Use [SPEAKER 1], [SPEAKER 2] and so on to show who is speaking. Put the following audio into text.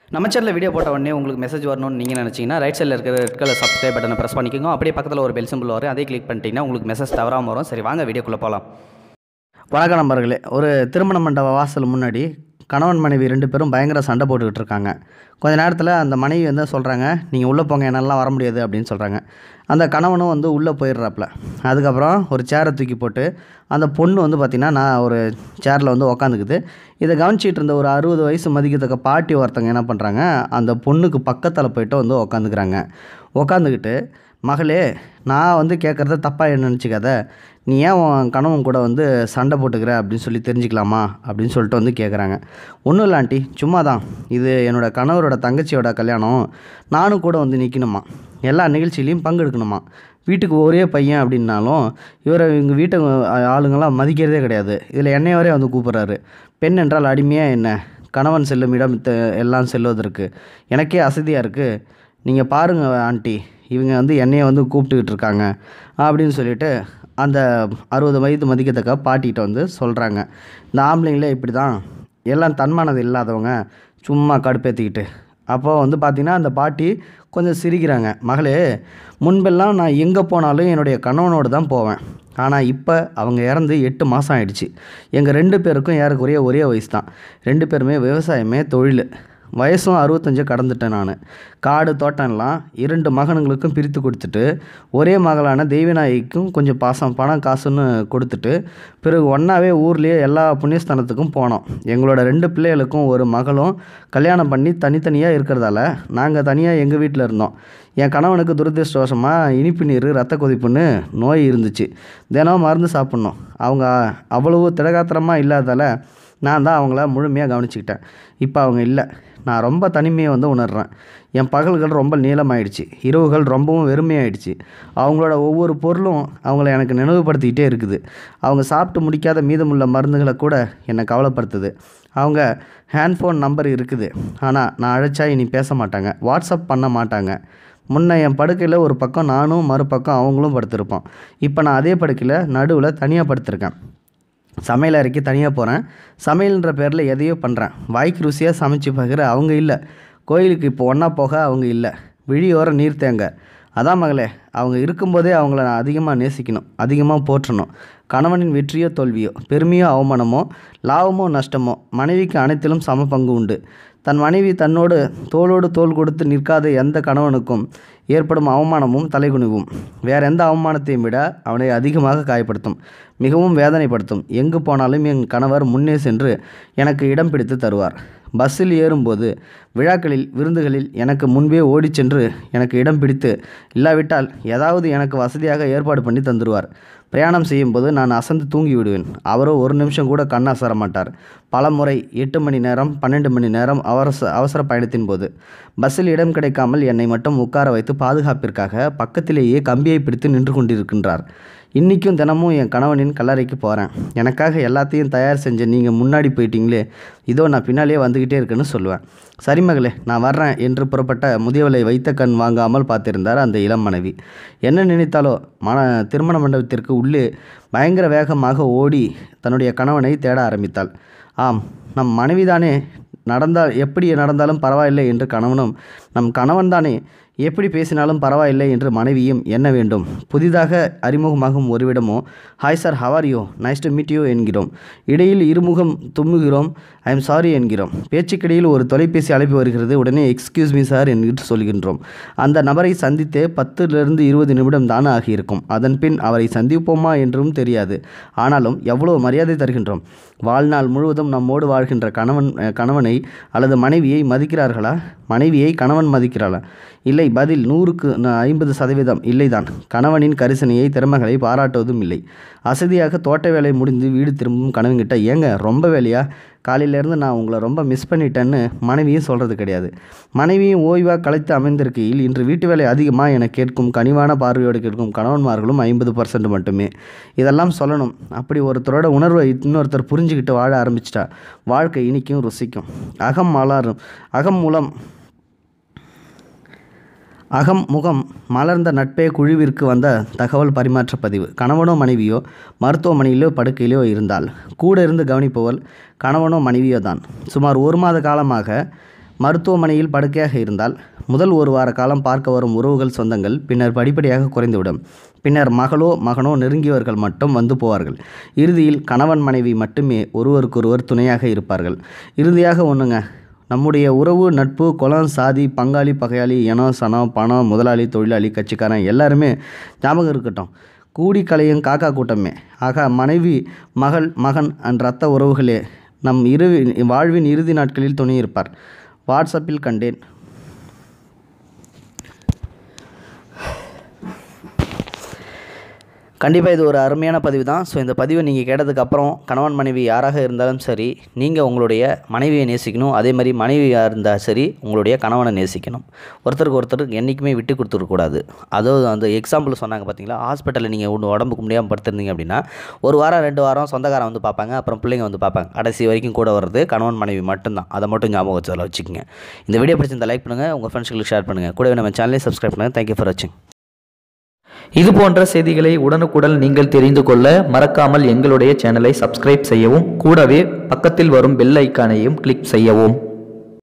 [SPEAKER 1] நம்ம சேனலில் வீடியோ போட்ட உடனே உங்களுக்கு மெசேஜ் வரணும்னு நீங்கள் நினச்சிங்கன்னா ரைட் சைடில் இருக்கிற ரெட் கலர் சப்ஸ்கிரைப் பட்டனை ப்ரெஸ் பண்ணிக்கோங்க அப்படியே பக்கத்தில் ஒரு பெல் சிம்பிள் வரும் அதே கிளிக் பண்ணிட்டீங்கன்னா உங்களுக்கு மெசேஜ் தவறாமல் வரும் சரி வாங்க வீடியோக்குள்ளே போகலாம் வணக்கம் நண்பர்களே ஒரு திருமண மண்டப வாசல் முன்னாடி கணவன் மனைவி ரெண்டு பேரும் பயங்கர சண்டை போட்டுக்கிட்டு இருக்காங்க கொஞ்ச நேரத்தில் அந்த மனைவி வந்து சொல்கிறாங்க நீங்கள் உள்ளே போங்க என்னெல்லாம் வர முடியாது அப்படின்னு சொல்கிறாங்க அந்த கணவனும் வந்து உள்ளே போயிடுறாப்புல அதுக்கப்புறம் ஒரு சேரை தூக்கி போட்டு அந்த பொண்ணு வந்து பார்த்திங்கன்னா நான் ஒரு சேரில் வந்து உக்காந்துக்குது இதை கவனிச்சிட்டு இருந்த ஒரு அறுபது வயசு மதிக்கத்தக்க பாட்டி ஒருத்தங்க என்ன பண்ணுறாங்க அந்த பொண்ணுக்கு பக்கத்தில் போயிட்டு வந்து உக்காந்துக்கிறாங்க உக்காந்துக்கிட்டு மகளே நான் வந்து கேட்குறத தப்பாக என்ன நினச்சிக்காத நீ ஏன் உன் கணவன் கூட வந்து சண்டை போட்டுக்கிற அப்படின்னு சொல்லி தெரிஞ்சுக்கலாமா அப்படின்னு சொல்லிட்டு வந்து கேட்குறாங்க ஒன்றும் இல்லை ஆண்டி சும்மா தான் இது என்னோடய கணவரோட தங்கச்சியோட கல்யாணம் நானும் கூட வந்து நிற்கணுமா எல்லா நிகழ்ச்சியிலையும் பங்கெடுக்கணுமா வீட்டுக்கு ஒரே பையன் அப்படின்னாலும் இவரை எங்கள் வீட்டை ஆளுங்கெல்லாம் மதிக்கிறதே கிடையாது இதில் என்னைய வரையும் வந்து கூப்பிட்றாரு பெண் என்றால் அடிமையாக என்ன கணவன் செல்லும் இடம் த- எல்லாம் செல்வதற்கு எனக்கே அசதியாக இருக்குது நீங்கள் பாருங்கள் ஆண்டி இவங்க வந்து என்னைய வந்து கூப்பிட்டுக்கிட்டு இருக்காங்க அப்படின்னு சொல்லிட்டு அந்த அறுபது வயது மதிக்கத்தக்க பாட்டிகிட்ட வந்து சொல்கிறாங்க இந்த ஆம்பளைங்களே இப்படி தான் எல்லாம் தன்மானது இல்லாதவங்க சும்மா கடுப்பேற்றிக்கிட்டு அப்போது வந்து பார்த்திங்கன்னா அந்த பாட்டி கொஞ்சம் சிரிக்கிறாங்க மகளே முன்பெல்லாம் நான் எங்கே போனாலும் என்னுடைய கணவனோடு தான் போவேன் ஆனால் இப்போ அவங்க இறந்து எட்டு மாதம் ஆயிடுச்சு எங்கள் ரெண்டு பேருக்கும் ஏறக்குறைய ஒரே வயசு தான் ரெண்டு பேருமே விவசாயமே தொழில் வயசும் அறுபத்தஞ்சு கடந்துட்டேன் நான் காடு தோட்டம்லாம் இரண்டு மகனுங்களுக்கும் பிரித்து கொடுத்துட்டு ஒரே மகளான தெய்வநாயகிக்கும் கொஞ்சம் பாசம் பணம் காசுன்னு கொடுத்துட்டு பிறகு ஒன்றாவே ஊர்லேயே எல்லா புண்ணியஸ்தானத்துக்கும் போனோம் எங்களோட ரெண்டு பிள்ளைகளுக்கும் ஒரு மகளும் கல்யாணம் பண்ணி தனித்தனியாக இருக்கிறதால நாங்கள் தனியாக எங்கள் வீட்டில் இருந்தோம் என் கணவனுக்கு துரதிருஷ்டவசமாக இனிப்பு நீர் ரத்த கொதிப்புன்னு நோய் இருந்துச்சு தினம் மருந்து சாப்பிட்ணும் அவங்க அவ்வளவு திடகாத்திரமாக இல்லாதால நான் தான் அவங்கள முழுமையாக கவனிச்சுக்கிட்டேன் இப்போ அவங்க இல்லை நான் ரொம்ப தனிமையை வந்து உணர்றேன் என் பகல்கள் ரொம்ப நீளமாயிடுச்சு இரவுகள் ரொம்பவும் வெறுமையாயிடுச்சு அவங்களோட ஒவ்வொரு பொருளும் அவங்கள எனக்கு நினைவுபடுத்திக்கிட்டே இருக்குது அவங்க சாப்பிட்டு முடிக்காத மீதமுள்ள மருந்துகளை கூட என்னை கவலைப்படுத்துது அவங்க ஹேண்ட்ஃபோன் நம்பர் இருக்குது ஆனால் நான் அழைச்சா இனி பேச மாட்டாங்க வாட்ஸ்அப் பண்ண மாட்டாங்க முன்ன என் படுக்கையில் ஒரு பக்கம் நானும் மறுபக்கம் அவங்களும் படுத்திருப்போம் இப்போ நான் அதே படுக்கையில் நடுவில் தனியாக படுத்திருக்கேன் சமையல் அறைக்கு தனியாக போகிறேன் சமையல்ன்ற பேரில் எதையோ பண்ணுறேன் வாய்க்கு ருசியாக சமைச்சு பார்க்குற அவங்க இல்லை கோயிலுக்கு இப்போ ஒன்றா போக அவங்க இல்லை விழியோரம் நீர் தேங்க அதான் மகளே அவங்க இருக்கும்போதே அவங்கள நான் அதிகமாக நேசிக்கணும் அதிகமாக போற்றணும் கணவனின் வெற்றியோ தோல்வியோ பெருமையோ அவமானமோ லாபமோ நஷ்டமோ மனைவிக்கு அனைத்திலும் சம பங்கு உண்டு தன் மனைவி தன்னோடு தோளோடு தோள் கொடுத்து நிற்காத எந்த கணவனுக்கும் ஏற்படும் அவமானமும் தலைகுனிவும் வேற எந்த அவமானத்தையும் விட அவனை அதிகமாக காயப்படுத்தும் மிகவும் வேதனைப்படுத்தும் எங்கு போனாலும் என் கணவர் முன்னே சென்று எனக்கு இடம் பிடித்து தருவார் பஸ்ஸில் ஏறும்போது விழாக்களில் விருந்துகளில் எனக்கு முன்பே ஓடிச் சென்று எனக்கு இடம் பிடித்து இல்லாவிட்டால் ஏதாவது எனக்கு வசதியாக ஏற்பாடு பண்ணி தந்துடுவார் பிரயாணம் செய்யும்போது நான் அசந்து தூங்கி விடுவேன் அவரோ ஒரு நிமிஷம் கூட கண் அசர மாட்டார் பல முறை எட்டு மணி நேரம் பன்னெண்டு மணி நேரம் அவசர அவசர பயணத்தின் போது பஸ்ஸில் இடம் கிடைக்காமல் என்னை மட்டும் உட்கார வைத்து பாதுகாப்பிற்காக பக்கத்திலேயே கம்பியை பிடித்து நின்று கொண்டிருக்கின்றார் இன்றைக்கும் தினமும் என் கணவனின் கல்லறைக்கு போகிறேன் எனக்காக எல்லாத்தையும் தயார் செஞ்ச நீங்கள் முன்னாடி போயிட்டீங்களே இதோ நான் பின்னாலே வந்துக்கிட்டே இருக்கேன்னு சொல்லுவேன் சரி மகளே நான் வர்றேன் என்று புறப்பட்ட முதியவளை வைத்த கண் வாங்காமல் பார்த்திருந்தார் அந்த இளம் மனைவி என்ன நினைத்தாலோ மன திருமண மண்டபத்திற்கு உள்ளே பயங்கர வேகமாக ஓடி தன்னுடைய கணவனை தேட ஆரம்பித்தாள் ஆம் நம் மனைவிதானே நடந்தால் எப்படி நடந்தாலும் பரவாயில்லை என்று கணவனும் நம் கணவன் தானே எப்படி பேசினாலும் பரவாயில்லை என்று மனைவியும் எண்ண வேண்டும் புதிதாக அறிமுகமாகும் ஒருவிடமோ hi sir how are you nice to meet you என்கிறோம் இடையில் இருமுகம் தும்முகிறோம் ஐ எம் சாரி என்கிறோம் பேச்சுக்கிடையில் ஒரு தொலைபேசி அழைப்பு வருகிறது உடனே எக்ஸ்கியூஸ் மீ சார் என்று சொல்கின்றோம் அந்த நபரை சந்தித்தே பத்திலிருந்து இருபது நிமிடம் தான் ஆகியிருக்கும் அதன் பின் அவரை சந்திப்போமா என்றும் தெரியாது ஆனாலும் எவ்வளவு மரியாதை தருகின்றோம் வாழ்நாள் முழுவதும் நம்மோடு வாழ்கின்ற கணவன் அஹ், கணவனை அல்லது மனைவியை மதிக்கிறார்களா மனைவியை கணவன் மதிக்கிறாளா இல்லை பதில் நூறுக்கு ந- ஐம்பது சதவீதம் இல்லைதான் கணவனின் கரிசனையை திறமைகளை பாராட்டுவதும் இல்லை அசதியாக தோட்ட வேலை முடிந்து வீடு திரும்பும் கணவன்கிட்ட ஏங்க ரொம்ப வேலையா காலையிலேருந்து நான் உங்களை ரொம்ப மிஸ் பண்ணிட்டேன்னு மனைவியும் சொல்கிறது கிடையாது மனைவியும் ஓய்வாக கலைத்து அமைந்திருக்கையில் இன்று வீட்டு வேலை அதிகமாக என கேட்கும் கனிவான பார்வையோடு கேட்கும் கணவன்மார்களும் ஐம்பது பர்சன்ட் மட்டுமே இதெல்லாம் சொல்லணும் அப்படி ஒருத்தரோட உணர்வை இன்னொருத்தர் புரிஞ்சுக்கிட்டு வாழ ஆரம்பிச்சிட்டா வாழ்க்கை இனிக்கும் ருசிக்கும் அகம் மலரும் அகம் மூலம் அகம் முகம் மலர்ந்த நட்பே குழுவிற்கு வந்த தகவல் பரிமாற்ற பதிவு கணவனோ மனைவியோ மருத்துவமனையிலோ படுக்கையிலோ இருந்தால் கூட இருந்து கவனிப்பவள் கணவனோ மனைவியோ தான் சுமார் ஒரு மாத காலமாக மருத்துவமனையில் படுக்கையாக இருந்தால் முதல் ஒரு வார காலம் பார்க்க வரும் உறவுகள் சொந்தங்கள் பின்னர் படிப்படியாக குறைந்துவிடும் பின்னர் மகளோ மகனோ நெருங்கியவர்கள் மட்டும் வந்து போவார்கள் இறுதியில் கணவன் மனைவி மட்டுமே ஒருவருக்கொருவர் துணையாக இருப்பார்கள் இறுதியாக ஒன்றுங்க நம்முடைய உறவு நட்பு குலம் சாதி பங்காளி பகையாளி இனம் சனம் பணம் முதலாளி தொழிலாளி கட்சிக்காரன் எல்லாருமே ஞாபகம் இருக்கட்டும் கூடி கலையும் காக்கா கூட்டமே ஆக மனைவி மகள் மகன் அண்ட் ரத்த உறவுகளே நம் இரு வாழ்வின் இறுதி நாட்களில் துணை இருப்பார் வாட்ஸ்அப்பில் கண்டேன் கண்டிப்பாக இது ஒரு அருமையான பதிவு தான் ஸோ இந்த பதிவை நீங்கள் கேட்டதுக்கப்புறம் கணவன் மனைவி யாராக இருந்தாலும் சரி நீங்கள் உங்களுடைய மனைவியை நேசிக்கணும் அதே மாதிரி மனைவியாக இருந்தால் சரி உங்களுடைய கணவனை நேசிக்கணும் ஒருத்தருக்கு ஒருத்தருக்கு என்றைக்குமே விட்டு கொடுத்துருக்கூடாது அதாவது அந்த எக்ஸாம்பிள் சொன்னாங்க பார்த்தீங்களா ஹாஸ்பிட்டலில் நீங்கள் ஒன்று உடம்புக்கு முடியாமல் படுத்திருந்தீங்க அப்படின்னா ஒரு வாரம் ரெண்டு வாரம் சொந்தக்காரன் வந்து பார்ப்பாங்க அப்புறம் பிள்ளைங்க வந்து பார்ப்பாங்க கடைசி வரைக்கும் கூட வர்றது கணவன் மனைவி மட்டும்தான் அதை மட்டும் ஞாபகம் வச்சு வச்சுக்கோங்க இந்த வீடியோ பிடிச்சிருந்தா லைக் பண்ணுங்கள் உங்கள் ஃப்ரெண்ட்ஸ்களுக்கு ஷேர் பண்ணுங்கள் கூடவே நம்ம சேனலையும் சப்ஸ்கிரைப் பண்ணுங்கள் தேங்க்யூ ஃபார் வாட்சிங்
[SPEAKER 2] இது போன்ற செய்திகளை உடனுக்குடன் நீங்கள் தெரிந்து கொள்ள மறக்காமல் எங்களுடைய சேனலை சப்ஸ்கிரைப் செய்யவும் கூடவே பக்கத்தில் வரும் பெல் ஐக்கானையும் கிளிக் செய்யவும்